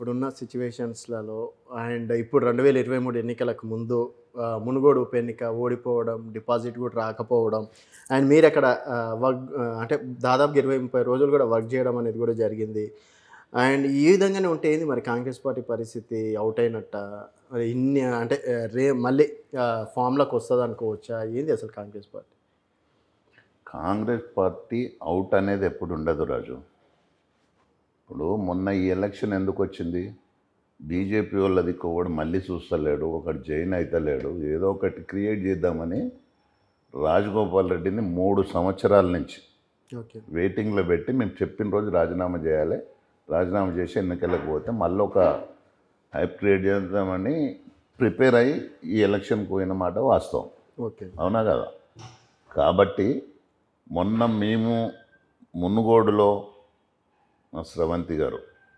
ఇప్పుడున్న సిచ్యువేషన్స్లలో అండ్ ఇప్పుడు రెండు వేల ఇరవై మూడు ఎన్నికలకు ముందు ఆ, మునుగోడు ఉప ఎన్నిక ఓడిపోవడం డిపాజిట్ కూడా రాకపోవడం అండ్ మీరు అక్కడ ఆ, వర్క్ ఆ, అంటే దాదాపు ఇరవై ముప్పై రోజులు కూడా వర్క్ చేయడం అనేది కూడా జరిగింది అండ్ ఈ విధంగానే ఉంటే ఏంది మరి కాంగ్రెస్ పార్టీ పరిస్థితి అవుట్ అయినట్ట మరి ఇన్ని అంటే ఆ, రే మళ్ళీ ఫామ్లోకి వస్తుంది అనుకోవచ్చా ఏంది అసలు Congress party Congress party out అనేది ఎప్పుడు ఉండదు రాజు ఇప్పుడు మొన్న ఈ ఎలక్షన్ ఎందుకు వచ్చింది బీజేపీ వాళ్ళది ఒకడు మళ్ళీ చూస్తలేడు ఒకటి జైన్ అవుతలేడు ఏదో ఒకటి క్రియేట్ చేద్దామని రాజగోపాల్ రెడ్డిని మూడు సంవత్సరాల నుంచి ఓకే వెయిటింగ్లో పెట్టి మేము చెప్పిన రోజు రాజీనామా చేయాలి రాజీనామా చేసి ఎన్నికలకు పోతే మళ్ళీ ఒక హైప్ క్రియేట్ చేద్దామని ప్రిపేర్ అయ్యి ఈ ఎలక్షన్కి పోయిన మాట వాస్తవం ఓకే అవునా కదా కాబట్టి మొన్న మేము మునుగోడులో మా స్రవంతి గారు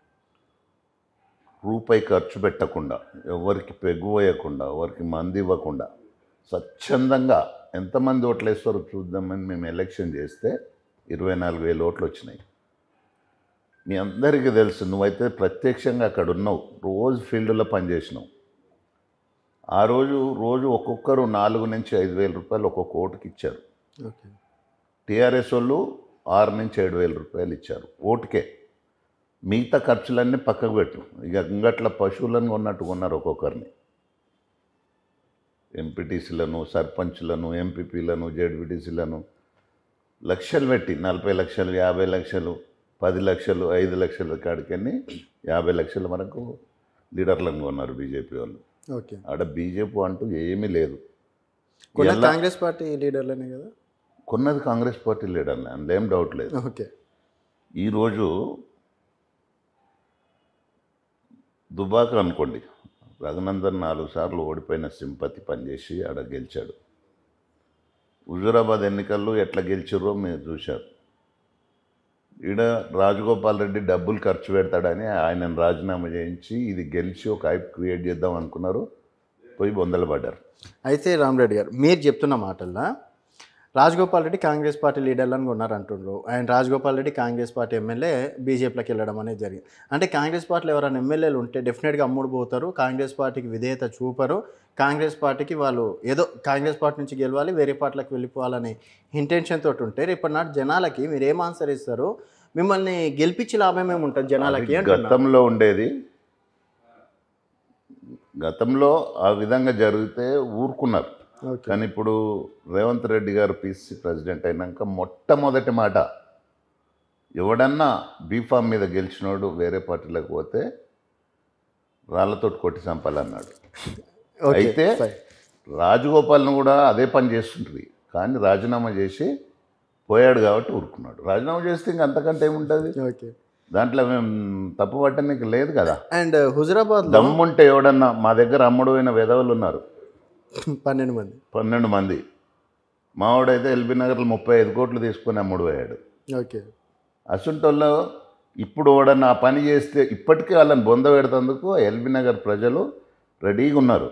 రూపాయి ఖర్చు పెట్టకుండా ఎవరికి పెగ్గు వేయకుండా ఎవరికి మంది ఇవ్వకుండా స్వచ్ఛందంగా ఎంతమంది ఓట్లు వేస్తారో చూద్దామని మేము ఎలక్షన్ చేస్తే ఇరవై నాలుగు వేల ఓట్లు వచ్చినాయి మీ అందరికీ తెలుసు నువ్వైతే ప్రత్యక్షంగా అక్కడ ఉన్నావు రోజు ఫీల్డ్లో పనిచేసినావు ఆ రోజు రోజు ఒక్కొక్కరు నాలుగు నుంచి ఐదు వేల రూపాయలు ఒక్కొక్క ఓటుకి ఇచ్చారు ఓకే టీఆర్ఎస్ వాళ్ళు ఆరు నుంచి ఏడు వేల రూపాయలు ఇచ్చారు ఓటుకే మిగతా ఖర్చులన్నీ పక్కకు పెట్టు ఇక ఇంగట్ల పశువులను కొన్నట్టు కొన్నారు ఒక్కొక్కరిని ఎంపీటీసీలను సర్పంచ్లను ఎంపీపీలను జెడ్పీటీసీలను లక్షలు పెట్టి నలభై లక్షలు యాభై లక్షలు పది లక్షలు ఐదు లక్షల కాడికని యాభై లక్షల వరకు లీడర్లను కొన్నారు బీజేపీ వాళ్ళు ఓకే ఆడ బీజేపీ అంటూ ఏమీ లేదు కొన్ని ఎలా- కాంగ్రెస్ పార్టీ లీడర్లనే కదా కొన్నది కాంగ్రెస్ పార్టీ లీడర్లే అందులో ఏం డౌట్ లేదు ఓకే ఈరోజు దుబాక అనుకోండి రఘునందన్ నాలుగు సార్లు ఓడిపోయిన సింపతి పనిచేసి ఆడ గెలిచాడు హుజూరాబాద్ ఎన్నికల్లో ఎట్లా గెలిచిర్రో మీరు చూశారు ఈడ రాజగోపాల్ రెడ్డి డబ్బులు ఖర్చు పెడతాడని ఆయనను రాజీనామా చేయించి ఇది గెలిచి ఒక హైప్ క్రియేట్ చేద్దాం అనుకున్నారు పోయి బొందలు పడ్డారు అయితే రామరెడ్డి గారు మీరు చెప్తున్న మాటల్లో రాజగోపాల్ రెడ్డి కాంగ్రెస్ పార్టీ లీడర్లను ఉన్నారు అంటుండ్రు and Rajagopal Reddy Congress party MLA బీజేపీలోకి వెళ్ళడం అనేది జరిగింది అంటే కాంగ్రెస్ పార్టీలో ఎవరైనా ఎమ్మెల్యేలు ఉంటే డెఫినెట్గా అమ్ముడు పోతారు కాంగ్రెస్ పార్టీకి విధేయత చూపరు కాంగ్రెస్ పార్టీకి వాళ్ళు ఏదో కాంగ్రెస్ పార్టీ నుంచి గెలవాలి వేరే పార్టీలకు వెళ్ళిపోవాలనే ఇంటెన్షన్ తోటి ఉంటే రేపటి నాటి జనాలకి మీరు ఏం ఆన్సర్ ఇస్తారు మిమ్మల్ని గెలిపించి లాభం ఏమి ఉంటుంది జనాలకి అది అంటున్నా గతంలో ఉండేది గతంలో ఆ విధంగా జరిగితే ఊరుకున్నారు ఓకే కానీ ఇప్పుడు రేవంత్ రెడ్డి గారు పిసి ప్రెసిడెంట్ అయినాక మొట్టమొదటి మాట ఎవడన్నా బీఫామ్ మీద గెలిచినోడు వేరే పార్టీలకు పోతే రాళ్ళతోటి కొట్టి చంపాలన్నాడు ఓకే అయితే fine. రాజగోపాల్ను కూడా అదే పని చేస్తుంటుంది కానీ రాజీనామా చేసి పోయాడు కాబట్టి ఊరుకున్నాడు రాజీనామా చేస్తే ఇంక అంతకంటే ఏముంటుంది ఓకే దాంట్లో మేము తప్పు పట్టడానికి లేదు కదా అండ్ హుజరాబాద్లో దమ్ముంటే ఎవడన్నా మా దగ్గర అమ్ముడు అయిన వెధవలు ఉన్నారు పన్నెండు మంది పన్నెండు మంది మావాడైతే ఎల్బీ నగర్లో ముప్పై ఐదు కోట్లు తీసుకొని అమ్ముడు పోయాడు ఓకే అసుంటోళ్ళు ఇప్పుడు వాడన్నా ఆ పని చేస్తే ఇప్పటికీ వాళ్ళని బొంద పెడుతందుకు ఎల్బీ నగర్ ప్రజలు రెడీగా ఉన్నారు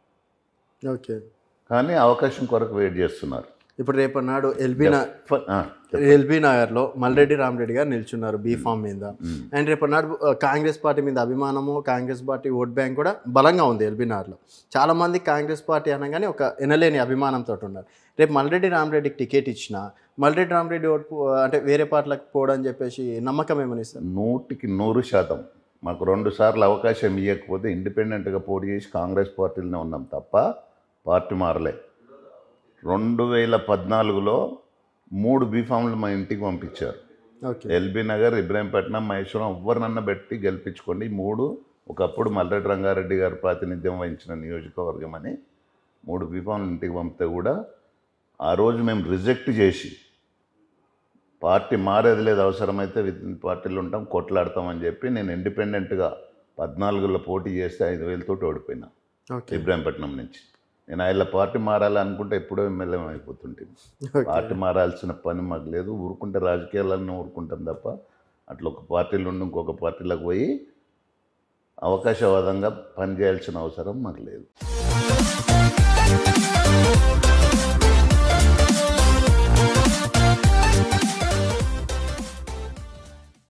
ఓకే కానీ అవకాశం కొరకు వెయిట్ చేస్తున్నారు ఇప్పుడు రేపటి నాడు ఎల్బీ నా ఫ- ఆ, ఎల్బీ నగర్లో మల్రెడ్డి రామరెడ్డి గారు నిల్చున్నారు బీ ఫామ్ మీద అండ్ రేపటి నాడు ఆ, కాంగ్రెస్ పార్టీ మీద అభిమానము కాంగ్రెస్ పార్టీ ఓట్ బ్యాంక్ కూడా బలంగా ఉంది ఎల్బీ నగర్లో చాలా మంది కాంగ్రెస్ పార్టీ అనగానే ఒక ఎనలేని అభిమానంతో ఉన్నారు రేపు మల్రెడ్డి రామరెడ్డికి టికెట్ ఇచ్చిన మల్రెడ్డి రామరెడ్డి ఓటు పో- అంటే వేరే పార్టీలకు పోవడం అని చెప్పేసి నమ్మకం ఏమని ఇస్తారు నూటికి నూరు శాతం మాకు రెండు సార్లు అవకాశం ఇవ్వకపోతే ఇండిపెండెంట్గా పోటీ చేసి కాంగ్రెస్ పార్టీలోనే ఉన్నాం తప్ప పార్టీ మారలే రెండు వేల పద్నాలుగులో మూడు బీఫామ్లు మా ఇంటికి పంపించారు ఓకే ఎల్బీ నగర్ ఇబ్రాహీంపట్నం మహేశ్వరం ఎవరినన్నా పెట్టి గెలిపించుకోండి ఈ మూడు ఒకప్పుడు మల్లెడ్డి రంగారెడ్డి గారు ప్రాతినిధ్యం వహించిన నియోజకవర్గం అని మూడు బీఫామ్లు ఇంటికి పంపితే కూడా ఆ రోజు మేము రిజెక్ట్ చేసి పార్టీ మారేది లేదు అవసరమైతే విత్ ఇన్ పార్టీలు ఉంటాం కొట్లాడతామని చెప్పి నేను ఇండిపెండెంట్గా పద్నాలుగులో పోటీ చేస్తే ఐదు వేలతోటి ఓడిపోయినా ఓకే ఇబ్రాహీంపట్నం నుంచి నేను ఆయన పార్టీ మారాలనుకుంటే ఎప్పుడో ఎమ్మెల్యే అయిపోతుంటుంది ఓకే పార్టీ మారాల్సిన పని మాకు లేదు ఊరుకుంటే రాజకీయాలన్నీ ఊరుకుంటాం తప్ప అట్లా ఒక పార్టీలో ఉండి ఇంకొక పార్టీలకు పోయి అవకాశవాదంగా పనిచేయాల్సిన అవసరం మాకు లేదు